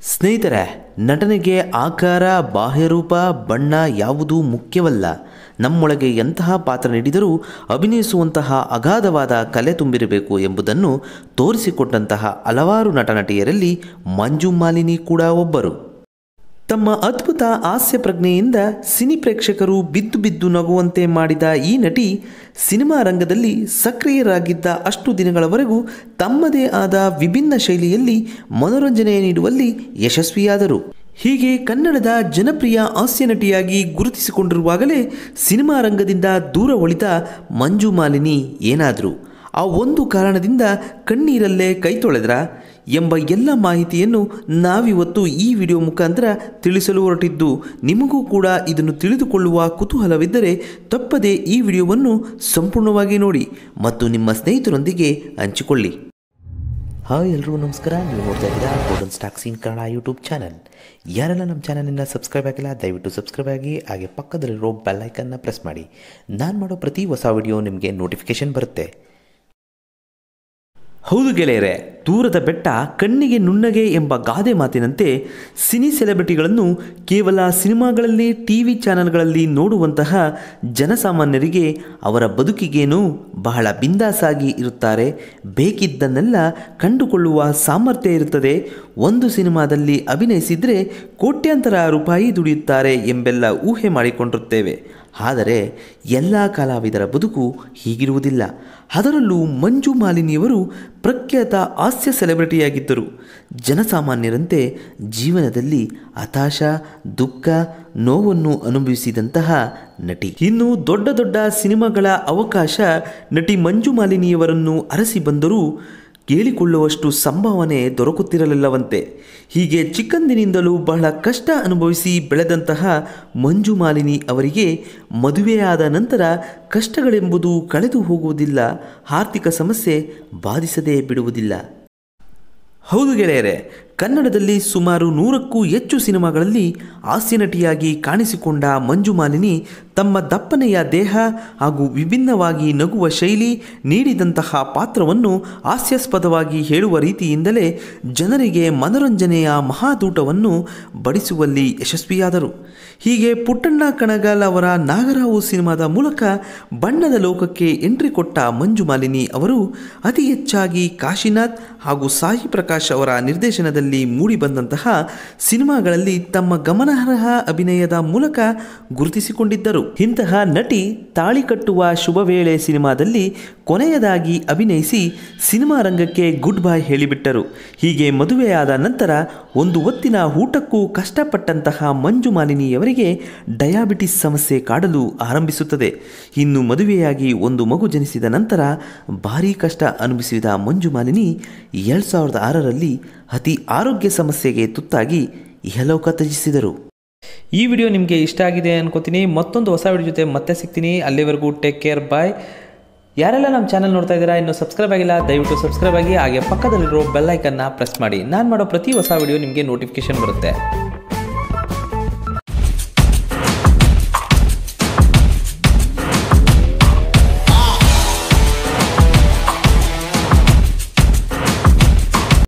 ಸ್ನೇಹಿತರೆ ನಟನೆಗೆ ಆಕಾರ ಬಾಹ್ಯರೂಪ ಬಣ್ಣ ಯಾವುದೂ ಮುಖ್ಯವಲ್ಲ ನಮ್ಮೊಳಗೆ ಎಂತಹ ಪಾತ್ರ ನೀಡಿದರೂ ಅಭಿನಯಿಸುವಂತಹ ಅಗಾಧವಾದ ಕಲೆ ತುಂಬಿರಬೇಕು ಎಂಬುದನ್ನು ತೋರಿಸಿಕೊಟ್ಟಂತಹ ಹಲವಾರು ನಟನಟಿಯರಲ್ಲಿ ಮಂಜು ಮಾಲಿನಿ ಕೂಡ ಒಬ್ಬರು ತಮ್ಮ ಅದ್ಭುತ ಹಾಸ್ಯ ಪ್ರಜ್ಞೆಯಿಂದ ಸಿನಿ ಪ್ರೇಕ್ಷಕರು ಬಿದ್ದು ಬಿದ್ದು ನಗುವಂತೆ ಮಾಡಿದ ಈ ನಟಿ ಸಿನಿಮಾ ರಂಗದಲ್ಲಿ ಸಕ್ರಿಯರಾಗಿದ್ದ ಅಷ್ಟು ದಿನಗಳವರೆಗೂ ತಮ್ಮದೇ ಆದ ವಿಭಿನ್ನ ಶೈಲಿಯಲ್ಲಿ ಮನೋರಂಜನೆ ನೀಡುವಲ್ಲಿ ಯಶಸ್ವಿಯಾದರು ಹೀಗೆ ಕನ್ನಡದ ಜನಪ್ರಿಯ ಹಾಸ್ಯ ನಟಿಯಾಗಿ ಗುರುತಿಸಿಕೊಂಡಿರುವಾಗಲೇ ಸಿನಿಮಾ ರಂಗದಿಂದ ದೂರ ಉಳಿದ ಮಂಜು ಮಾಲಿನಿ ಏನಾದರು ಆ ಒಂದು ಕಾರಣದಿಂದ ಕಣ್ಣೀರಲ್ಲೇ ಕೈ ತೊಳೆದ್ರ ಎಂಬ ಎಲ್ಲ ಮಾಹಿತಿಯನ್ನು ನಾವಿವತ್ತು ಈ ವಿಡಿಯೋ ಮುಖಾಂತರ ತಿಳಿಸಲು ಹೊರಟಿದ್ದು ನಿಮಗೂ ಕೂಡ ಇದನ್ನು ತಿಳಿದುಕೊಳ್ಳುವ ಕುತೂಹಲವಿದ್ದರೆ ತಪ್ಪದೆ ಈ ವಿಡಿಯೋವನ್ನು ಸಂಪೂರ್ಣವಾಗಿ ನೋಡಿ ಮತ್ತು ನಿಮ್ಮ ಸ್ನೇಹಿತರೊಂದಿಗೆ ಹಂಚಿಕೊಳ್ಳಿ ಹಾಯ್ ಎಲ್ರಿಗೂ ನಮಸ್ಕಾರ ನೀವು ನೋಡ್ತಾ ಇದ್ದೀರಾ golden stocks in Kannada YouTube channel ಯಾರೆಲ್ಲ ನಮ್ಮ ಚಾನಲಿನ ಸಬ್ಸ್ಕ್ರೈಬ್ ಆಗಿಲ್ಲ ದಯವಿಟ್ಟು ಸಬ್ಸ್ಕ್ರೈಬ್ ಆಗಿ ಹಾಗೆ ಪಕ್ಕದಲ್ಲಿರೋ ಬೆಲ್ಲೈಕನ್ನ ಪ್ರೆಸ್ ಮಾಡಿ ನಾನು ಮಾಡೋ ಪ್ರತಿ ಹೊಸ ವಿಡಿಯೋ ನಿಮಗೆ ನೋಟಿಫಿಕೇಶನ್ ಬರುತ್ತೆ ಹೌದು ಗೆಳೆಯರೆ ದೂರದ ಬೆಟ್ಟ ಕಣ್ಣಿಗೆ ನುಣ್ಣಗೆ ಎಂಬ ಗಾದೆ ಮಾತಿನಂತೆ ಸಿನಿ ಸೆಲೆಬ್ರಿಟಿಗಳನ್ನು ಕೇವಲ ಸಿನಿಮಾಗಳಲ್ಲಿ ಟಿ ವಿ ಚಾನೆಲ್ಗಳಲ್ಲಿ ನೋಡುವಂತಹ ಜನಸಾಮಾನ್ಯರಿಗೆ ಅವರ ಬದುಕಿಗೇನು ಬಹಳ ಬಿಂದಾಸಾಗಿ ಇರುತ್ತಾರೆ ಬೇಕಿದ್ದನ್ನೆಲ್ಲ ಕಂಡುಕೊಳ್ಳುವ ಸಾಮರ್ಥ್ಯ ಇರುತ್ತದೆ ಒಂದು ಸಿನಿಮಾದಲ್ಲಿ ಅಭಿನಯಿಸಿದರೆ ಕೋಟ್ಯಾಂತರ ರೂಪಾಯಿ ದುಡಿಯುತ್ತಾರೆ ಎಂಬೆಲ್ಲ ಊಹೆ ಮಾಡಿಕೊಂಡಿರುತ್ತೇವೆ ಆದರೆ ಎಲ್ಲ ಕಲಾವಿದರ ಬದುಕು ಹೀಗಿರುವುದಿಲ್ಲ ಅದರಲ್ಲೂ ಮಂಜು ಮಾಲಿನಿಯವರು ಪ್ರಖ್ಯಾತ ಹಾಸ್ಯ ಸೆಲೆಬ್ರಿಟಿಯಾಗಿದ್ದರು ಜನಸಾಮಾನ್ಯರಂತೆ ಜೀವನದಲ್ಲಿ ಹತಾಶ ದುಃಖ ನೋವನ್ನು ಅನುಭವಿಸಿದಂತಹ ನಟಿ ಇನ್ನು ದೊಡ್ಡ ದೊಡ್ಡ ಸಿನಿಮಾಗಳ ಅವಕಾಶ ನಟಿ ಮಂಜು ಮಾಲಿನಿಯವರನ್ನು ಅರಸಿ ಬಂದರೂ ಕೇಳಿಕೊಳ್ಳುವಷ್ಟು ಸಂಭಾವನೆ ದೊರಕುತ್ತಿರಲಿಲ್ಲವಂತೆ ಹೀಗೆ ಚಿಕ್ಕಂದಿನಿಂದಲೂ ಬಹಳ ಕಷ್ಟ ಅನುಭವಿಸಿ ಬೆಳೆದಂತಹ ಮಂಜು ಮಾಲಿನಿ ಅವರಿಗೆ ಮದುವೆಯಾದ ನಂತರ ಕಷ್ಟಗಳೆಂಬುದು ಕಳೆದು ಹೋಗುವುದಿಲ್ಲ ಆರ್ಥಿಕ ಸಮಸ್ಯೆ ಬಾಧಿಸದೇ ಬಿಡುವುದಿಲ್ಲ ಹೌದು ಗೆಳೆಯರೆ ಕನ್ನಡದಲ್ಲಿ ಸುಮಾರು ನೂರಕ್ಕೂ ಹೆಚ್ಚು ಸಿನಿಮಾಗಳಲ್ಲಿ ಹಾಸ್ಯ ನಟಿಯಾಗಿ ಕಾಣಿಸಿಕೊಂಡ ಮಂಜು ಮಾಲಿನಿ ತಮ್ಮ ದಪ್ಪನೆಯ ದೇಹ ಹಾಗೂ ವಿಭಿನ್ನವಾಗಿ ನಗುವ ಶೈಲಿ ನೀಡಿದಂತಹ ಪಾತ್ರವನ್ನು ಹಾಸ್ಯಾಸ್ಪದವಾಗಿ ಹೇಳುವ ರೀತಿಯಿಂದಲೇ ಜನರಿಗೆ ಮನೋರಂಜನೆಯ ಮಹಾದೂಟವನ್ನು ಬಡಿಸುವಲ್ಲಿ ಯಶಸ್ವಿಯಾದರು ಹೀಗೆ ಪುಟ್ಟಣ್ಣ ಕಣಗಾಲ್ ಅವರ ನಾಗರಾವು ಸಿನಿಮಾದ ಮೂಲಕ ಬಣ್ಣದ ಲೋಕಕ್ಕೆ ಎಂಟ್ರಿ ಕೊಟ್ಟ ಮಂಜು ಮಾಲಿನಿ ಅವರು ಅತಿ ಹೆಚ್ಚಾಗಿ ಕಾಶಿನಾಥ್ ಹಾಗೂ ಸಾಯಿ ಪ್ರಕಾಶ್ ಅವರ ನಿರ್ದೇಶನದಲ್ಲಿ ಮೂಡಿಬಂದಂತಹ ಸಿನಿಮಾಗಳಲ್ಲಿ ತಮ್ಮ ಗಮನಾರ್ಹ ಅಭಿನಯದ ಮೂಲಕ ಗುರುತಿಸಿಕೊಂಡಿದ್ದರು ಇಂತಹ ನಟಿ ತಾಳಿ ಕಟ್ಟುವ ಶುಭ ವೇಳೆ ಸಿನಿಮಾದಲ್ಲಿ ಕೊನೆಯದಾಗಿ ಅಭಿನಯಿಸಿ ಸಿನಿಮಾ ರಂಗಕ್ಕೆ ಗುಡ್ ಬೈ ಹೇಳಿಬಿಟ್ಟರು ಹೀಗೆ ಮದುವೆಯಾದ ನಂತರ ಒಂದು ಹೊತ್ತಿನ ಊಟಕ್ಕೂ ಕಷ್ಟಪಟ್ಟಂತಹ ಮಂಜು ಮಾಲಿನಿಯವರಿಗೆ ಡಯಾಬಿಟಿಸ್ ಸಮಸ್ಯೆ ಕಾಡಲು ಆರಂಭಿಸುತ್ತದೆ ಇನ್ನು ಮದುವೆಯಾಗಿ ಒಂದು ಮಗು ಜನಿಸಿದ ನಂತರ ಭಾರೀ ಕಷ್ಟ ಅನುಭವಿಸಿದ ಮಂಜು ಮಾಲಿನಿ ಎರಡು ಸಾವಿರದ ಆರರಲ್ಲಿ ಅತಿ ಆರೋಗ್ಯ ಸಮಸ್ಯೆಗೆ ತುತ್ತಾಗಿ ಇಹಲೋಕ ತ್ಯಜಿಸಿದರು ಈ ವಿಡಿಯೋ ನಿಮಗೆ ಇಷ್ಟ ಆಗಿದೆ ಅನ್ಕೋತೀನಿ ಮತ್ತೊಂದು ಹೊಸ ವಿಡಿಯೋ ಜೊತೆ ಮತ್ತೆ ಸಿಗ್ತೀನಿ ಅಲ್ಲಿವರೆಗೂ ಟೇಕ್ ಕೇರ್ ಬಾಯ್ ಯಾರೆಲ್ಲ ನಮ್ಮ ಚಾನಲ್ ನೋಡ್ತಾ ಇದ್ದೀರಾ ಇನ್ನು ಸಬ್ಸ್ಕ್ರೈಬ್ ಆಗಿಲ್ಲ ದಯವಿಟ್ಟು ಸಬ್ಸ್ಕ್ರೈಬ್ ಆಗಿ ಹಾಗೆ ಪಕ್ಕದಲ್ಲಿರೋ ಬೆಲ್ ಐಕನ್ನ ಪ್ರೆಸ್ ಮಾಡಿ ನಾನು ಮಾಡೋ ಪ್ರತಿ ಹೊಸ ವಿಡಿಯೋ ನಿಮಗೆ ನೋಟಿಫಿಕೇಶನ್ ಬರುತ್ತೆ